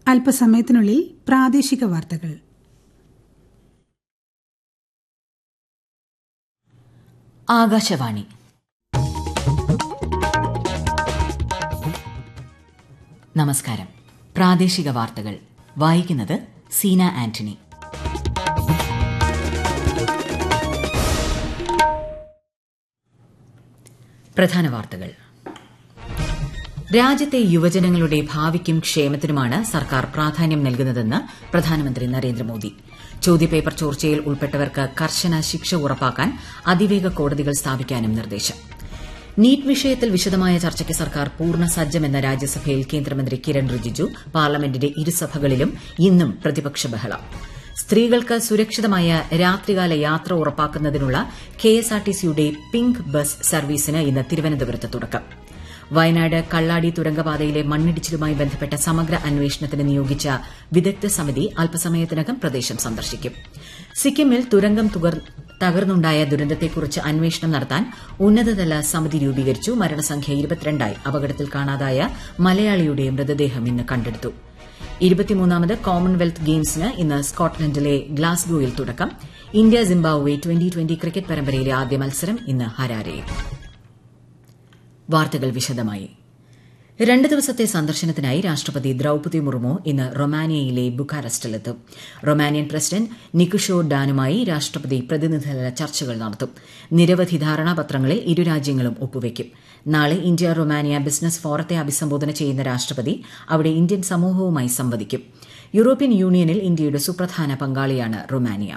അല്പസമയത്തിനുള്ളിൽ പ്രാദേശിക വാർത്തകൾ ആകാശവാണി നമസ്കാരം പ്രാദേശിക വാർത്തകൾ വായിക്കുന്നത് സീന ആന്റണി പ്രധാന വാർത്തകൾ രാജ്യത്തെ യുവജനങ്ങളുടെ ഭാവിക്കും ക്ഷേമത്തിനുമാണ് സർക്കാർ പ്രാധാന്യം നൽകുന്നതെന്ന് പ്രധാനമന്ത്രി നരേന്ദ്രമോദി ചോദ്യപേപ്പർ ചോർച്ചയിൽ ഉൾപ്പെട്ടവർക്ക് കർശന ശിക്ഷ ഉറപ്പാക്കാൻ അതിവേഗ കോടതികൾ സ്ഥാപിക്കാനും നിർദ്ദേശം നീറ്റ് വിഷയത്തിൽ വിശദമായ ചർച്ചയ്ക്ക് സർക്കാർ പൂർണ്ണ സജ്ജമെന്ന രാജ്യസഭയിൽ കേന്ദ്രമന്ത്രി കിരൺ റിജിജു പാർലമെന്റിന്റെ ഇരുസഭകളിലും ഇന്നും പ്രതിപക്ഷ ബഹളം സ്ത്രീകൾക്ക് സുരക്ഷിതമായ രാത്രികാല യാത്ര ഉറപ്പാക്കുന്നതിനുള്ള കെഎസ്ആർടിസിയുടെ പിങ്ക് ബസ് സർവീസിന് ഇന്ന് തിരുവനന്തപുരത്ത് തുടക്കം വയനാട് കള്ളാടി തുരങ്കപാതയിലെ മണ്ണിടിച്ചിലുമായി ബന്ധപ്പെട്ട സമഗ്ര അന്വേഷണത്തിന് നിയോഗിച്ച വിദഗ്ധ സമിതി അല്പസമയത്തിനകം പ്രദേശം സന്ദർശിക്കും സിക്കിമിൽ തുരങ്കം തകർന്നുണ്ടായ ദുരന്തത്തെക്കുറിച്ച് അന്വേഷണം നടത്താൻ ഉന്നതതല സമിതി രൂപീകരിച്ചു മരണസംഖ്യ ഇരുപത്തിരണ്ടായി അപകടത്തിൽ കാണാതായ മലയാളിയുടെ മൃതദേഹം ഇന്ന് കണ്ടെടുത്തു ഇരുപത്തിമൂന്നാമത് കോമൺവെൽത്ത് ഗെയിംസിന് ഇന്ന് സ്കോട്ട്ലൻഡിലെ ഗ്ലാസ്ഗോയിൽ തുടക്കം India Zimbabwe twenty twenty cricket പരമ്പരയിലെ ആദ്യ മത്സരം ഇന്ന് ഹരാരയിൽ വാർത്തകൾ വിശദമായി രണ്ട് ദിവസത്തെ സന്ദർശനത്തിനായി രാഷ്ട്രപതി ദ്രൌപതി മുർമു ഇന്ന് റൊമാനിയയിലെ ബുക്കാറസ്റ്റിലെത്തും റൊമാനിയൻ പ്രസിഡന്റ് നിക്കുഷോ ഡാനുമായി രാഷ്ട്രപതി പ്രതിനിധിതല ചർച്ചകൾ നടത്തും നിരവധി ധാരണാപത്രങ്ങളിൽ ഇരു രാജ്യങ്ങളും ഒപ്പുവയ്ക്കും നാളെ ഇന്ത്യ റൊമാനിയ ബിസിനസ് ഫോറത്തെ അഭിസംബോധന ചെയ്യുന്ന രാഷ്ട്രപതി അവിടെ ഇന്ത്യൻ സമൂഹവുമായി സംവദിക്കും യൂറോപ്യൻ യൂണിയനിൽ ഇന്ത്യയുടെ സുപ്രധാന പങ്കാളിയാണ് റൊമാനിയ